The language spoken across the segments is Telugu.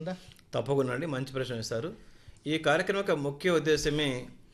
ఉందా? తప్పకుండా అండి మంచి ప్రశ్న వేశారు ఈ కార్యక్రమం యొక్క ముఖ్య ఉద్దేశమే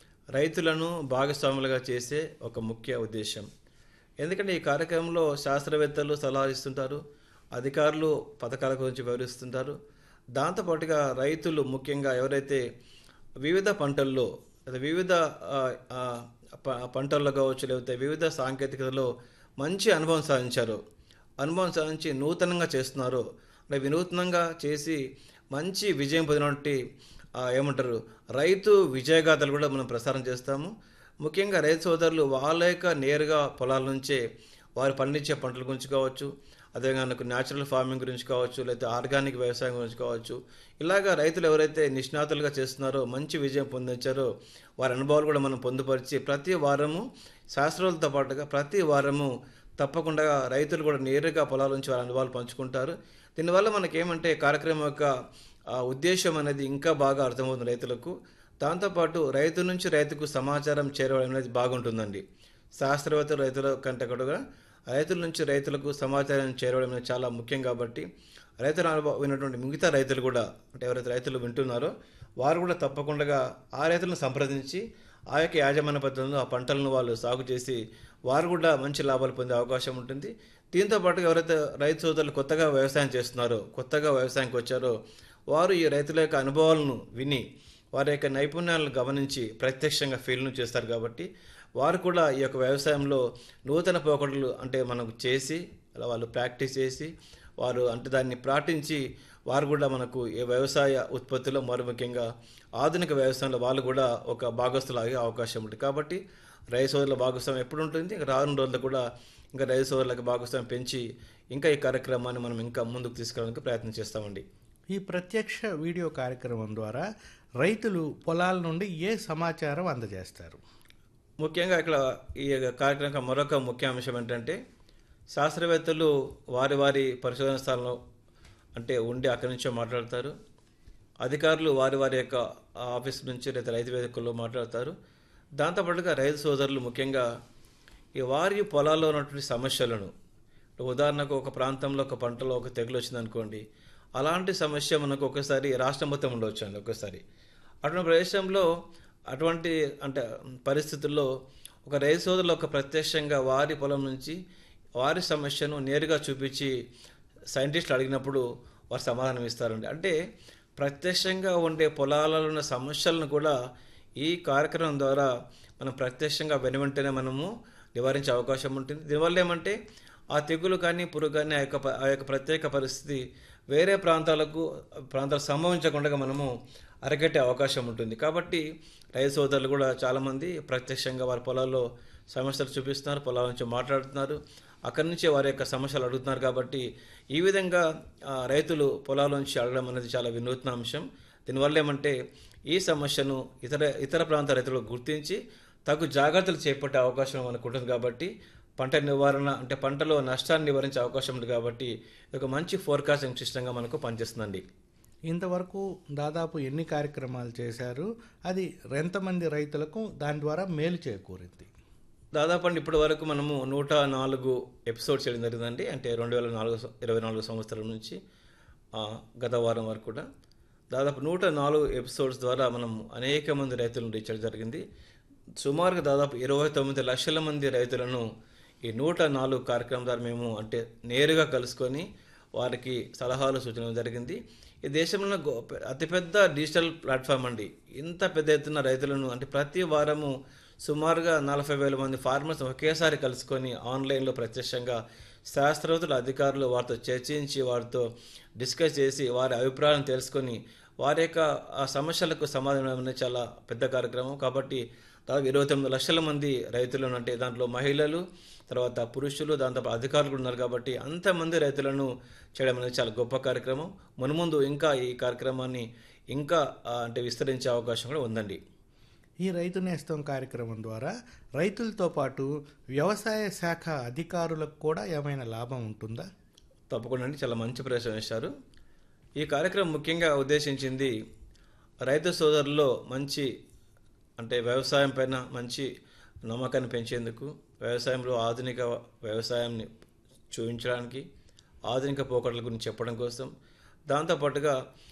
రైతులను భాగస్వాములుగా చేసే ఒక ముఖ్య ఉద్దేశం ఎందుకంటే ఈ కార్యక్రమంలో శాస్త్రవేత్తలు సలహాలు ఇస్తుంటారు అధికారులు పథకాల గురించి వివరిస్తుంటారు దాంతోపాటుగా రైతులు ముఖ్యంగా ఎవరైతే వివిధ పంటల్లో లేదా వివిధ ఆ, ఆ, ప- పంటల్లో కావచ్చు లేకపోతే వివిధ సాంకేతికతలో మంచి అనుభవం సాధించారు అనుభవం సాధించి నూతనంగా చేస్తున్నారు అంటే వినూత్నంగా చేసి మంచి విజయం పొందినటువంటి ఆ, ఏమంటారు రైతు విజయగాథలు కూడా మనం ప్రసారం చేస్తాము ముఖ్యంగా రైతు సోదరులు వాళ్ళ యొక్క నేరుగా పొలాల నుంచే వారు పండించే పంటల గురించి కావచ్చు అదేవిధంగా మనకు న్యాచురల్ ఫార్మింగ్ గురించి కావచ్చు లేకపోతే ఆర్గానిక్ వ్యవసాయం గురించి కావచ్చు ఇలాగా రైతులు ఎవరైతే నిష్ణాతులుగా చేస్తున్నారో మంచి విజయం పొందించారో వారి అనుభవాలు కూడా మనం పొందుపరిచి ప్రతి వారము శాస్త్రాలతో పాటుగా ప్రతి వారము తప్పకుండా రైతులు కూడా నేరుగా పొలాల నుంచి వారి అనుభవాలు పంచుకుంటారు దీనివల్ల మనకేమంటే కార్యక్రమం యొక్క ఆ, ఉద్దేశం అనేది ఇంకా బాగా అర్థమవుతుంది రైతులకు దాంతోపాటు రైతు నుంచి రైతుకు సమాచారం చేరవడం అనేది బాగుంటుందండి శాస్త్రవేత్తలు రైతుల కంటే కూడా రైతుల నుంచి రైతులకు సమాచారం చేరవడం అనేది చాలా ముఖ్యం కాబట్టి రైతుల అనుభవం విన్నటువంటి మిగతా రైతులు కూడా అంటే ఎవరైతే రైతులు వింటున్నారో వారు కూడా తప్పకుండా ఆ రైతులను సంప్రదించి ఆ యొక్క యాజమాన్య పద్ధతులను ఆ పంటలను వాళ్ళు సాగు చేసి వారు కూడా మంచి లాభాలు పొందే అవకాశం ఉంటుంది దీంతో పాటుగా ఎవరైతే రైతు సోదరులు కొత్తగా వ్యవసాయం చేస్తున్నారో కొత్తగా వ్యవసాయానికి వచ్చారో వారు ఈ రైతుల యొక్క అనుభవాలను విని వారి యొక్క నైపుణ్యాలను గమనించి ప్రత్యక్షంగా ఫీల్డ్ను చేస్తారు కాబట్టి వారు కూడా ఈ యొక్క వ్యవసాయంలో నూతన పోకడలు అంటే మనకు చేసి అలా వాళ్ళు ప్రాక్టీస్ చేసి వారు అంటే దాన్ని పాటించి వారు కూడా మనకు ఈ వ్యవసాయ ఉత్పత్తిలో మరి ముఖ్యంగా ఆధునిక వ్యవసాయంలో వాళ్ళు కూడా ఒక భాగస్తులు ఆగే అవకాశం ఉంటుంది కాబట్టి రైతు సోదరుల భాగస్వామ్యం ఎప్పుడు ఉంటుంది ఇంకా రానున్న రోజుల్లో కూడా ఇంకా రైతు సోదరులకు భాగస్వామ్యం పెంచి ఇంకా ఈ కార్యక్రమాన్ని మనం ఇంకా ముందుకు తీసుకెళ్ళడానికి ప్రయత్నం చేస్తామండి ఈ ప్రత్యక్ష వీడియో కార్యక్రమం ద్వారా రైతులు పొలాల నుండి ఏ సమాచారం అందజేస్తారు ముఖ్యంగా ఇక్కడ ఈ కార్యక్రమం యొక్క మరొక ముఖ్య అంశం ఏంటంటే శాస్త్రవేత్తలు వారి వారి పరిశోధన స్థానంలో అంటే ఉండి అక్కడి నుంచో మాట్లాడతారు అధికారులు వారి వారి యొక్క ఆఫీస్ నుంచి లేదా రైతు వేదికల్లో మాట్లాడతారు దాంతోపాటుగా రైతు సోదరులు ముఖ్యంగా ఈ వారి పొలాల్లో ఉన్నటువంటి సమస్యలను ఉదాహరణకు ఒక ప్రాంతంలో ఒక పంటలో ఒక తెగులు వచ్చిందనుకోండి అలాంటి సమస్య మనకు ఒకసారి రాష్ట్రం మొత్తం ఉండవచ్చు అండి ఒకసారి అటువంటి ప్రదేశంలో అటువంటి అంటే పరిస్థితుల్లో ఒక రైతు సోదరులు ఒక ప్రత్యక్షంగా వారి పొలం నుంచి వారి సమస్యను నేరుగా చూపించి సైంటిస్టులు అడిగినప్పుడు వారు సమాధానం ఇస్తారండి అంటే ప్రత్యక్షంగా ఉండే పొలాలలో ఉన్న సమస్యలను కూడా ఈ కార్యక్రమం ద్వారా మనం ప్రత్యక్షంగా వెనువెంటనే మనము నివారించే అవకాశం ఉంటుంది దీనివల్ల ఏమంటే ఆ తెగులు కానీ పురుగు కానీ ఆ యొక్క ప- ఆ యొక్క ప్రత్యేక పరిస్థితి వేరే ప్రాంతాలకు ప్రాంతాలకు సంభవించకుండా మనము అరగట్టే అవకాశం ఉంటుంది కాబట్టి రైతు సోదరులు కూడా చాలామంది ప్రత్యక్షంగా వారి పొలాల్లో సమస్యలు చూపిస్తున్నారు పొలాల నుంచి మాట్లాడుతున్నారు అక్కడి నుంచి వారి యొక్క సమస్యలు అడుగుతున్నారు కాబట్టి ఈ విధంగా ఆ, రైతులు పొలాల నుంచి అడగడం అనేది చాలా వినూత్న అంశం దీనివల్ల ఏమంటే ఈ సమస్యను ఇతర ఇతర ప్రాంత రైతులు గుర్తించి తగు జాగ్రత్తలు చేపట్టే అవకాశం మనకు ఉంటుంది కాబట్టి పంట నివారణ అంటే పంటలో నష్టాన్ని నివారించే అవకాశం ఉంది కాబట్టి ఇది ఒక మంచి ఫోర్కాస్టింగ్ సిస్టంగా మనకు పనిచేస్తుందండి ఇంతవరకు దాదాపు ఎన్ని కార్యక్రమాలు చేశారు అది ఎంతమంది రైతులకు దాని ద్వారా మేలు చేకూరింది దాదాపు అండి ఇప్పటి వరకు మనము నూట నాలుగు ఎపిసోడ్స్ చేయడం జరిగిందండి అంటే రెండు వేల నాలుగు సం- ఇరవై నాలుగు సంవత్సరం నుంచి ఆ, గత వారం వరకు కూడా దాదాపు నూట నాలుగు ఎపిసోడ్స్ ద్వారా మనం అనేక మంది రైతులను రీచ్ చేయడం జరిగింది సుమారుగా దాదాపు ఇరవై తొమ్మిది లక్షల మంది రైతులను ఈ నూట నాలుగు కార్యక్రమం ద్వారా మేము అంటే నేరుగా కలుసుకొని వారికి సలహాలు సూచనలు జరిగింది ఈ దేశంలో గొ- అతిపెద్ద డిజిటల్ ప్లాట్ఫామ్ అండి ఇంత పెద్ద ఎత్తున రైతులను అంటే ప్రతి వారము సుమారుగా నలభై వేల మంది ఫార్మర్స్ ఒకేసారి కలుసుకొని ఆన్లైన్లో ప్రత్యక్షంగా శాస్త్రవేత్తల అధికారులు వారితో చర్చించి వారితో డిస్కస్ చేసి వారి అభిప్రాయాలను తెలుసుకొని వారి యొక్క ఆ సమస్యలకు సమాధానం అనేది చాలా పెద్ద కార్యక్రమం కాబట్టి దాదాపు ఇరవై తొమ్మిది లక్షల మంది రైతులను అంటే దాంట్లో మహిళలు తర్వాత పురుషులు దాంతో అధికారులు కూడా ఉన్నారు కాబట్టి అంతమంది రైతులను చేయడం అనేది చాలా గొప్ప కార్యక్రమం మున్ముందు ఇంకా ఈ కార్యక్రమాన్ని ఇంకా ఆ, అంటే విస్తరించే అవకాశం కూడా ఉందండి ఈ రైతు నేస్తం కార్యక్రమం ద్వారా రైతులతో పాటు వ్యవసాయ శాఖ అధికారులకు కూడా ఏమైనా లాభం ఉంటుందా తప్పకుండా అండి చాలా మంచి ప్రశ్న వేశారు ఈ కార్యక్రమం ముఖ్యంగా ఉద్దేశించింది రైతు సోదరుల్లో మంచి అంటే వ్యవసాయం పైన మంచి నమ్మకాన్ని పెంచేందుకు వ్యవసాయంలో ఆధునిక వ్యవసాయాన్ని చూపించడానికి ఆధునిక పోకడల గురించి చెప్పడం కోసం దాంతోపాటుగా